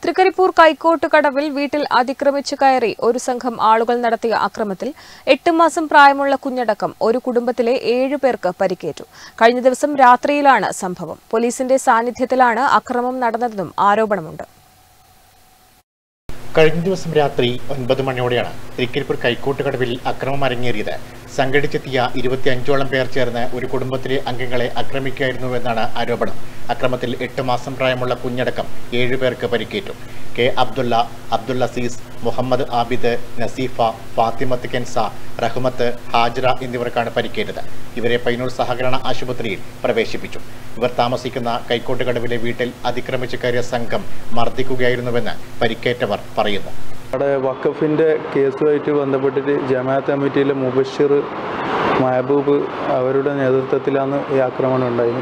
തൃക്കരിപ്പൂർ കൈക്കോട്ട് കടവിൽ വീട്ടിൽ അതിക്രമിച്ചു കയറി ഒരു സംഘം ആളുകൾ നടത്തിയ അക്രമത്തിൽ എട്ട് മാസം പ്രായമുള്ള കുഞ്ഞടക്കം ഒരു കുടുംബത്തിലെ ഏഴു പേർക്ക് പരിക്കേറ്റു കഴിഞ്ഞ ദിവസം രാത്രിയിലാണ് സംഭവം പോലീസിന്റെ സാന്നിധ്യത്തിലാണ് അക്രമം നടന്നതെന്നും ആരോപണമുണ്ട് കഴിഞ്ഞ ദിവസം രാത്രി ഒൻപത് മണിയോടെയാണ് തൃക്കരിപ്പൂർ കൈക്കോട്ടുകടവിൽ അക്രമം അരങ്ങേറിയത് സംഘടിച്ചെത്തിയ ഇരുപത്തിയഞ്ചോളം പേർ ചേർന്ന് ഒരു കുടുംബത്തിലെ അംഗങ്ങളെ ആക്രമിക്കുകയായിരുന്നുവെന്നാണ് ആരോപണം അക്രമത്തിൽ എട്ട് മാസം പ്രായമുള്ള കുഞ്ഞടക്കം ഏഴുപേർക്ക് പരിക്കേറ്റു കെ അബ്ദുള്ള അബ്ദുൽ അസീസ് മുഹമ്മദ് ആബിദ് നസീഫ ഫാത്തിമത്ത് കെൻസ റഹ്മത്ത് ഹാജറ എന്നിവർക്കാണ് പരിക്കേറ്റത് ഇവരെ പൈനൂർ സഹകരണ ആശുപത്രിയിൽ പ്രവേശിപ്പിച്ചു ഇവർ താമസിക്കുന്ന കൈക്കോട്ടുകടവിലെ വീട്ടിൽ അതിക്രമിച്ചു കയറിയ സംഘം മർദ്ദിക്കുകയായിരുന്നുവെന്ന് പരിക്കേറ്റവർ പറയുന്നു അവിടെ വഖഫിൻ്റെ കേസുമായിട്ട് ബന്ധപ്പെട്ടിട്ട് ജമാഅത്ത് കമ്മിറ്റിയിലെ മുബഷിർ മഹബൂബ് അവരുടെ നേതൃത്വത്തിലാണ് ഈ ആക്രമണം ഉണ്ടായത്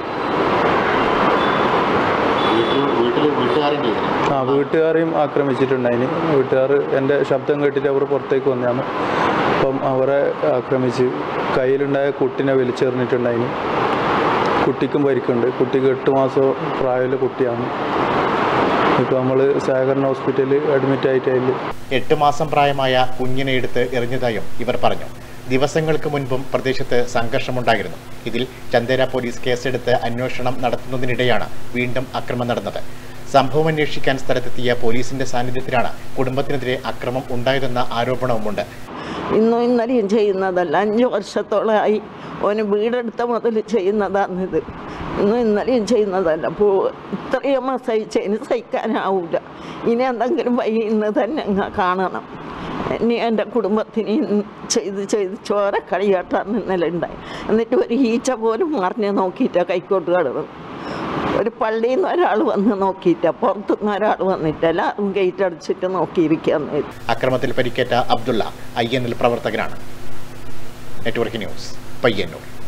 ആ വീട്ടുകാരെയും ആക്രമിച്ചിട്ടുണ്ടായിന് വീട്ടുകാർ എൻ്റെ ശബ്ദം കേട്ടിട്ട് അവർ പുറത്തേക്ക് വന്നതാണ് അപ്പം അവരെ ആക്രമിച്ച് കയ്യിലുണ്ടായ കുട്ടിനെ വലിച്ചെറിഞ്ഞിട്ടുണ്ടായിന് കുട്ടിക്കും പരിക്കുണ്ട് കുട്ടിക്ക് എട്ട് മാസം പ്രായമുള്ള കുട്ടിയാണ് ഇപ്പോൾ നമ്മൾ സഹകരണ ഹോസ്പിറ്റലിൽ അഡ്മിറ്റ് ആയിട്ട് അതിൽ എട്ട് മാസം പ്രായമായ കുഞ്ഞിനെ എടുത്ത് എറിഞ്ഞതായും ഇവർ പറഞ്ഞു ദിവസങ്ങൾക്ക് മുൻപും പ്രദേശത്ത് സംഘർഷമുണ്ടായിരുന്നു ഇതിൽ ചന്ദേര പോലീസ് കേസെടുത്ത് അന്വേഷണം നടത്തുന്നതിനിടെയാണ് വീണ്ടും അക്രമം നടന്നത് സംഭവം അന്വേഷിക്കാൻ സ്ഥലത്തെത്തിയ പോലീസിന്റെ സാന്നിധ്യത്തിലാണ് കുടുംബത്തിനെതിരെ അക്രമം ഉണ്ടായതെന്ന ആരോപണവുമുണ്ട് ഇന്നും ഇന്നലെയും ചെയ്യുന്നതല്ല അഞ്ച് വർഷത്തോളമായി ഓന് വീടെടുത്ത മുതൽ ചെയ്യുന്നതാണിത് ഇന്നും ഇന്നലെയും ചെയ്യുന്നതല്ല അപ്പോൾ ഇത്രയും സഹിച്ചതിന് സഹിക്കാനാവില്ല ഇനി എന്തെങ്കിലും വഴി ഇന്ന് തന്നെ അങ്ങ് കാണണം ഇനി എൻ്റെ കുടുംബത്തിന് ഇന്ന് ചെയ്ത് ചെയ്ത് ചോര കളിയാട്ടാണ് ഇന്നലെ ഉണ്ടായി എന്നിട്ട് ഒരു ഈച്ച പോലും മറിഞ്ഞ് നോക്കിയിട്ടാണ് കൈക്കോട്ട് കടന്നത് ഒരു പള്ളിയിൽ നിന്ന് ഒരാൾ വന്ന് നോക്കിയിട്ട പുറത്തുനിന്ന് ഒരാൾ വന്നിട്ട് എല്ലാവരും ഗേറ്റ് അടിച്ചിട്ട് നോക്കിയിരിക്കുകയെന്ന് അക്രമത്തിൽ പരിക്കേറ്റ അബ്ദുള്ള ഐ എൻ എൽ പ്രവർത്തകനാണ് നെറ്റ്വർക്ക് ന്യൂസ് പയ്യന്നൂർ